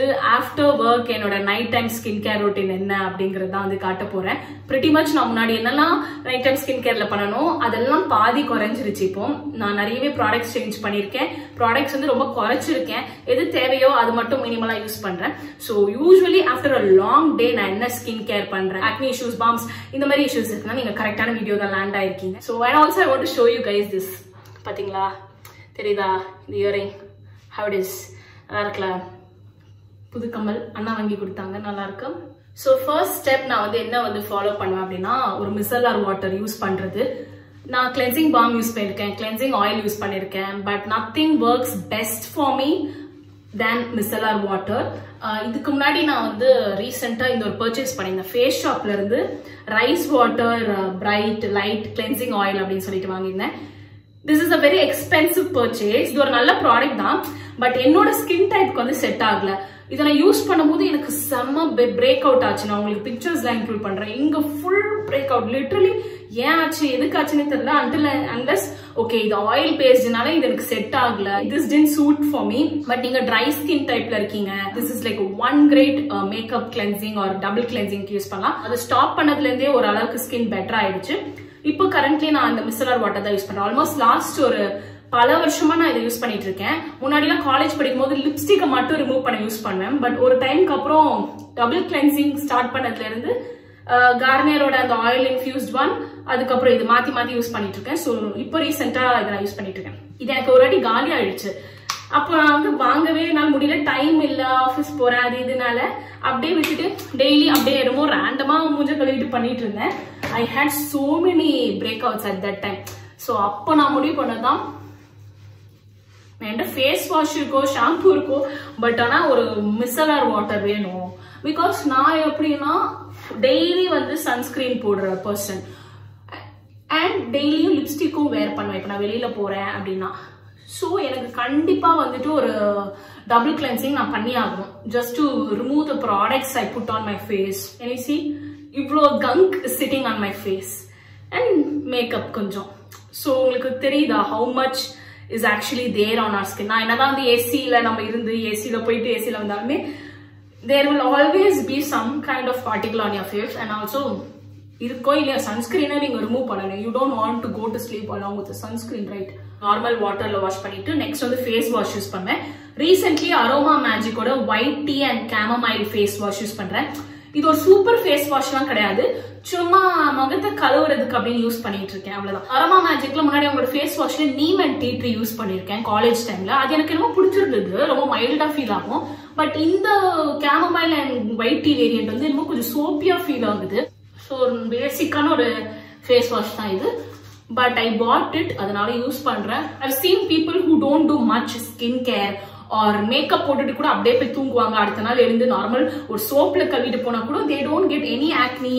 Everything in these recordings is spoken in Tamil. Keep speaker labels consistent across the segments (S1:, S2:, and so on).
S1: ஆஃப்டர் ஒர்க் என்னோட night time skin care routine என்ன அப்படிங்கறது தான் வந்து காட்ட போறேன் பிரிட்டி மச் நான் முன்னாடி என்னெல்லாம் நைட் டைம் ஸ்கின் கேர்ல பண்ணணும் அதெல்லாம் பாதி குறைஞ்சிருச்சு இப்போ நான் நிறையவே ப்ராடக்ட்ஸ் சேஞ்ச் பண்ணியிருக்கேன் ப்ராடக்ட்ஸ் வந்து ரொம்ப குறைச்சிருக்கேன் எது தேவையோ அது மட்டும் மினிமலா யூஸ் பண்றேன் so usually after a long day நான் என்ன ஸ்கின் கேர் பண்றேன் ஆக்னி இஷ்யூஸ் பாம்ஸ் இந்த மாதிரி இஷ்யூஸ் இருக்குன்னா நீங்க கரெக்டான வீடியோ தான் லேண்ட் ஆயிருக்கீங்க so and also I want show you guys this பாத்தீங்களா தெரியுதா இந்த இயரிங் ஹவ் இட் இஸ் நல்லா இருக்கலாம் புது கம்மல் அண்ணா வாங்கி கொடுத்தாங்க நல்லா இருக்கு ஸோ ஃபர்ஸ்ட் ஸ்டெப் நான் வந்து என்ன வந்து ஃபாலோ பண்ணுவேன் அப்படின்னா ஒரு மிசல்லார் வாட்டர் யூஸ் பண்றது நான் கிளென்சிங் பாம் யூஸ் பண்ணியிருக்கேன் கிளென்சிங் ஆயில் யூஸ் பண்ணியிருக்கேன் but nothing works best for me than micellar water இதுக்கு முன்னாடி நான் வந்து ரீசெண்டாக இந்த ஒரு பர்ச்சேஸ் பண்ணியிருந்தேன் ஃபேஸ் ஷாப்ல இருந்து rice water bright light cleansing oil அப்படின்னு சொல்லிட்டு வாங்கியிருந்தேன் this is a very expensive purchase இது ஒரு நல்ல ப்ராடக்ட் தான் பட் என்னோட ஸ்கின் டைப்க்கு வந்து செட் ஆகல இதை நான் யூஸ் பண்ணும்போது எனக்கு செம்ம பிரேக் அவுட் ஆச்சு நான் உங்களுக்கு பிக்சர்ஸ்லாம் இன்க்ளூட் பண்றேன் இங்க ஃபுல் பிரேக் அவுட் லிட்டரலி ஏன் ஆச்சு எதுக்கு ஆச்சுன்னு தெரியல அன்டில் அன்லஸ் ஓகே இது ஆயில் பேஸ்ட்னால இது எனக்கு செட் ஆகல this tend suit for me but நீங்க ட்ரை ஸ்கின் டைப்ல இருக்கீங்க this is like one great makeup cleansing or double cleansing use பண்ணலாம் அது ஸ்டாப் பண்ணதுல இருந்தே ஒரு அளவுக்கு ஸ்கின் பெட்டர் ஆயிடுச்சு இப்போ கரண்ட்லி நான் அந்த மிஸ்லர் வாட்டர் தான் யூஸ் பண்றேன் ஆல்மோஸ்ட் லாஸ்ட் ஒரு பல வருஷமா நான் இதை யூஸ் பண்ணிட்டு இருக்கேன் முன்னாடிலாம் காலேஜ் படிக்கும் போது லிப்ஸ்டிக்கை மட்டும் ரிமூவ் பண்ண யூஸ் பண்ணுவேன் பட் ஒரு டைம்க்கு அப்புறம் டபுள் கிளென்சிங் ஸ்டார்ட் பண்ணதுல இருந்து கார்னியரோட அந்த ஆயில் இன்ஃபியூஸ்ட் ஒன் அதுக்கப்புறம் இது மாத்தி மாத்தி யூஸ் பண்ணிட்டு இருக்கேன் ஸோ இப்போ ரீசெண்டா இதை நான் யூஸ் பண்ணிட்டு இருக்கேன் இது எனக்கு ஒரு வாட்டி காலி ஆயிடுச்சு அப்போ நான் வந்து வாங்கவே என்னால் முடியல டைம் இல்ல ஆஃபீஸ் போறேன் அது இதனால அப்படியே விட்டுட்டு டெய்லி அப்படியே என்னமோ ரேண்டமா மூஞ்ச கழுவிட்டு பண்ணிட்டு இருந்தேன் I hate so many breakouts at that time so அப்போ நான் முடிவு பண்ணதான் என்கிட்ட ஃபேஸ் வாஷ் இருக்கோ ஷாம்பு இருக்கோ பட் ஆனால் ஒரு மிசலர் வாட்டர் வேணும் பிகாஸ் நான் எப்படின்னா டெய்லி வந்து சன்ஸ்கிரீன் போடுற பர்சன் அண்ட் டெய்லியும் லிப்ஸ்டிக்கும் வேர் பண்ணுவேன் இப்போ நான் வெளியில போறேன் அப்படின்னா ஸோ எனக்கு கண்டிப்பா வந்துட்டு ஒரு டபுள் கிளென்சிங் நான் பண்ணி ஆகணும் just to remove the products I put on my face see இவ்வளோ gunk sitting on my face and makeup கொஞ்சம் ஸோ உங்களுக்கு தெரியுதா how much is actually there on our skin நான் என்னதான் வந்து ஏசியில் நம்ம இருந்து ஏசியில் போயிட்டு ஏசியில் வந்தாலுமே there will always be some kind of particle on your face and also இருக்கோ இல்லையா சன்ஸ்கிரீனை நீங்க ரிமூவ் பண்ணணும் you don't want to go to sleep along with sunscreen right normal வாட்டர்ல வாஷ் பண்ணிட்டு நெக்ஸ்ட் வந்து ஃபேஸ் வாஷ் யூஸ் பண்ணேன் ரீசென்ட்லி அரோமா மேஜிக்கோட white tea and chamomile face wash use பண்றேன் இது ஒரு சூப்பர் ஃபேஸ் வாஷ்லாம் கிடையாது சும்மா முகத்தை கழுவுறதுக்கு அப்படின்னு யூஸ் பண்ணிட்டு இருக்கேன் அவ்வளவுதான் அரோமா மேஜிக்ல முன்னாடி அவங்களோட ஃபேஸ் வாஷ்ல neem and tea tree use பண்ணிருக்கேன் காலேஜ் டைம்ல அது எனக்கு ரொம்ப பிடிச்சிருந்தது ரொம்ப மைல்டா ஃபீல் ஆகும் பட் இந்த chamomile and white tea variant வந்து இன்னும் கொஞ்சம் சோப்பியா ஃபீல் ஆகுது ஸோ ஒரு பேசிக்கான ஒரு ஃபேஸ் வாஷ் தான் இது பட் ஐ பாட் இட் அதனால யூஸ் பண்றேன் I seen people who don't do much skin care or makeup போட்டுட்டு கூட அப்படியே போய் தூங்குவாங்க அடுத்த நாள் எழுந்து நார்மல் ஒரு சோப்ல கழுவிட்டு போனா கூட they don't get any acne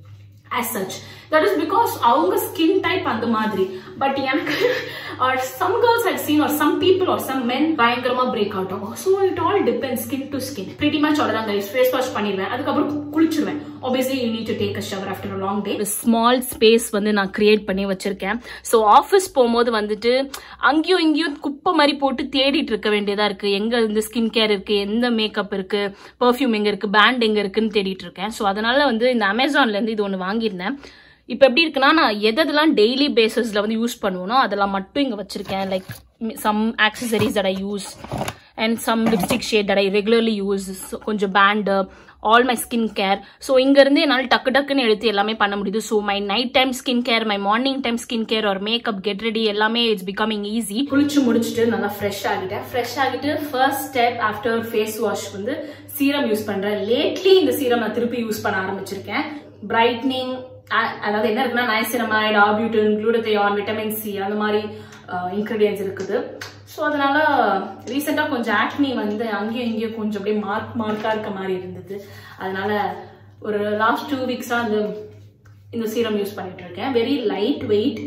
S1: as such that is because அவங்க ஸ்கின் டைப் அந்த மாதிரி பட் எனக்கு or some girls I seen or some people or some men பயங்கரமா பிரேக் அவுட் ஆகும் so it all depend skin to skin pretty much அவ்வளோதான் கைஸ் ஃபேஸ் வாஷ் பண்ணிடுவேன் அதுக்கப்புறம் குளிச்சிருவேன் obviously you need to take a shower after a long day
S2: small space வந்து நான் கிரியேட் பண்ணி வச்சிருக்கேன் ஸோ ஆஃபீஸ் போகும்போது வந்துட்டு அங்கேயும் இங்கேயும் குப்பை மாதிரி போட்டு தேடிட்டு இருக்க வேண்டியதா இருக்கு எங்க இந்த ஸ்கின் கேர் இருக்கு எந்த மேக்கப் இருக்கு பர்ஃப்யூம் எங்க இருக்கு பேண்ட் எங்க இருக்குன்னு தேடிட்டு இருக்கேன் ஸோ அதனால வந்து இந்த அமேசான்ல இருந்து இது ஒன்று வாங்கியிருந்தேன் இப்போ எப்படி இருக்குன்னா நான் எதெல்லாம் டெய்லி பேசிஸில் வந்து யூஸ் பண்ணுவேனோ அதெல்லாம் மட்டும் இங்கே வச்சிருக்கேன் like some accessories that I use and some lipstick shade that I regularly use கொஞ்சம் band all my skin care so இங்கேருந்து என்னால் டக்கு டக்குன்னு எடுத்து எல்லாமே பண்ண முடியுது so my night time skin care my morning time skin care ஒரு மேக்கப் கெட் ரெடி எல்லாமே இட்ஸ் பிகமிங் ஈஸி
S1: குளிச்சு முடிச்சுட்டு நல்லா ஃப்ரெஷ் ஆகிட்டேன் ஃப்ரெஷ் ஆகிட்டு first step after face wash வந்து சீரம் யூஸ் பண்றேன் லேட்லி இந்த சீரம் நான் திருப்பி யூஸ் பண்ண ஆரம்பிச்சிருக்கேன் பிரைட்னிங் அதாவது என்ன இருக்குன்னா நைசினமைட் ஆபியூட்டன் குளூடத்தையான் விட்டமின் சி அந்த மாதிரி இன்க்ரீடியன்ஸ் இருக்குது ஸோ அதனால ரீசெண்டாக கொஞ்சம் ஆக்னி வந்து அங்கேயும் இங்கேயும் கொஞ்சம் அப்படியே மார்க் மார்க்காக இருக்க மாதிரி இருந்தது அதனால ஒரு லாஸ்ட் டூ வீக்ஸாக அந்த இந்த சீரம் யூஸ் பண்ணிட்டு இருக்கேன் வெரி லைட் வெயிட்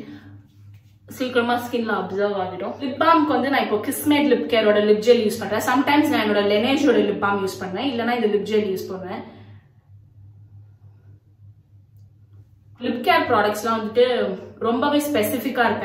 S1: சீக்கிரமா ஸ்கின்ல அப்சர்வ் ஆகிடும் லிப் பாம்க்கு வந்து நான் இப்போ கிஸ்மேட் லிப் கேரோட லிப் ஜெல் யூஸ் பண்றேன் சம்டைம்ஸ் நான் என்னோட லெனேஜோட லிப் பாம் யூஸ் பண்ணுவேன் இல்லைன்னா இந்த லிப் ஜெல் யூஸ் பண்ணுவேன் லிப் கேர் ப்ராடக்ட்ஸ்லாம் வந்துட்டு ரொம்பவே ஸ்பெசிஃபிக்கா இருப்பேன்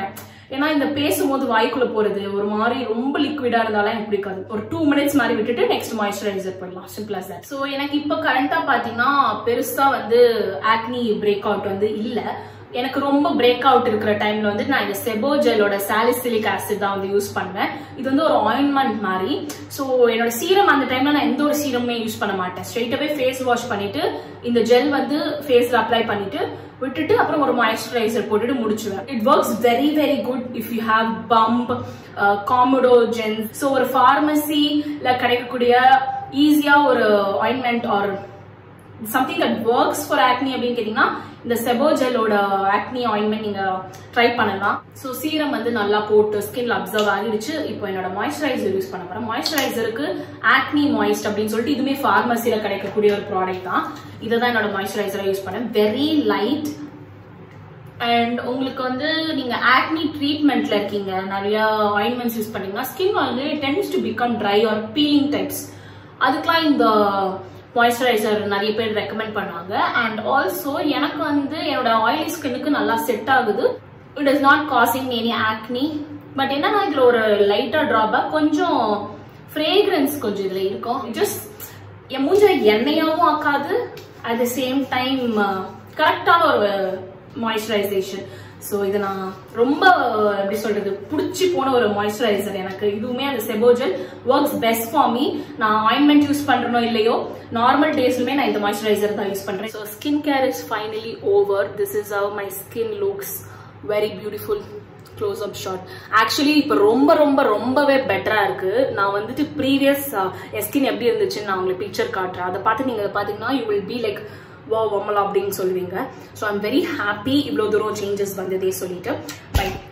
S1: ஏன்னா இந்த பேசும்போது வாய்க்குள்ள போறது ஒரு மாதிரி ரொம்ப லிக்விடா இருந்தாலும் எனக்கு பிடிக்காது ஒரு டூ மினிட்ஸ் மாதிரி விட்டுட்டு நெக்ஸ்ட் மாய்ஸ்சரைசர் பண்ணலாம் சிம்பிள் as that ஸோ எனக்கு இப்போ கரண்டா பாத்தீங்கன்னா பெருசா வந்து ஆக்னி பிரேக் அவுட் வந்து இல்ல எனக்கு ரொம்ப பிரேக் அவுட் இருக்கிற டைம்ல வந்து நான் இந்த செபோஜெலோட சாலிசிலிக் ஆசிட் தான் வந்து யூஸ் பண்ணுவேன் இது வந்து ஒரு ஆயின்மெண்ட் மாதிரி ஸோ என்னோட சீரம் அந்த டைம்ல நான் எந்த ஒரு சீரமுமே யூஸ் பண்ண மாட்டேன் ஸ்ட்ரெயிட்டாவே ஃபேஸ் வாஷ் பண்ணிட்டு இந்த ஜெல் வந்து ஃபேஸ்ல அப்ளை பண்ணிட்டு விட்டுட்டு அப்புறம் ஒரு மாய்ஸ்சரைசர் போட்டுட்டு முடிச்சுவேன் it works very very good if you have bump காமோடோ ஜென் ஸோ ஒரு ஃபார்மசில கிடைக்கக்கூடிய ஈஸியா ஒரு ointment or something that works for acne அப்படின்னு கேட்டீங்கன்னா இந்த செபோஜெலோட ஆக்னி ஆயின்மெண்ட் நீங்க ட்ரை பண்ணலாம் ஸோ சீரம் வந்து நல்லா போட்டு ஸ்கின்ல அப்சர்வ் ஆகிடுச்சு இப்போ என்னோட மாய்ஸ்சரைசர் யூஸ் பண்ண போறேன் மாய்ஸ்சரைசருக்கு ஆக்னி மாய்ஸ்ட் அப்படின்னு சொல்லிட்டு இதுவுமே ஃபார்மசியில கிடைக்கக்கூடிய ஒரு ப்ராடக்ட் தான் இதை தான் என்னோட மாய்ஸ்சரைசரை யூஸ் பண்ணேன் வெரி லைட் அண்ட் உங்களுக்கு வந்து நீங்க ஆக்னி ட்ரீட்மெண்ட்ல இருக்கீங்க நிறைய ஆயின்மெண்ட்ஸ் யூஸ் பண்ணீங்கன்னா ஸ்கின் வந்து tends to become dry or peeling types அதுக்கெல்லாம் இந்த மாய்ஸ்சரைசர் நிறைய பேர் ரெக்கமெண்ட் பண்ணாங்க அண்ட் ஆல்சோ எனக்கு வந்து என்னோட ஆயிலி ஸ்கின்னுக்கு நல்லா செட் ஆகுது it is not causing any acne but என்னன்னா இதுல ஒரு லைட்டா டிராபேக் கொஞ்சம் ஃப்ரேக்ரன்ஸ் கொஞ்சம் இதுல இருக்கும் ஜஸ்ட் என் மூஞ்ச எண்ணெயாவும் ஆக்காது அட் த சேம் டைம் கரெக்டான ஒரு மாய்ஸ்சரைசேஷன் ஸோ இது நான் ரொம்ப எப்படி சொல்றது பிடிச்சி போன ஒரு மாய்ஸ்சரைசர் எனக்கு இதுவுமே அந்த செபோஜல் ஒர்க்ஸ் பெஸ்ட் ஃபார் மீ நான் ஆயின்மெண்ட் யூஸ் பண்றனோ இல்லையோ நார்மல் டேஸ்லுமே நான் இந்த மாய்ஸ்சரைசர் தான் யூஸ் பண்றேன் so skin care is finally over this is how my skin looks very beautiful close up shot actually இப்போ ரொம்ப ரொம்ப ரொம்பவே பெட்டரா இருக்கு நான் வந்துட்டு ப்ரீவியஸ் என் ஸ்கின் எப்படி இருந்துச்சுன்னு நான் உங்களுக்கு பிக்சர் காட்டுறேன் அதை பார்த்து நீங்க பாத்தீங்கன்னா யூ வில் பி லைக் வா வம்மலா அப்படின்னு சொல்லுவீங்க ஸோ ஐம் வெரி ஹாப்பி இவ்வளோ தூரம் சேஞ்சஸ் வந்ததே சொல்லிட்டு பை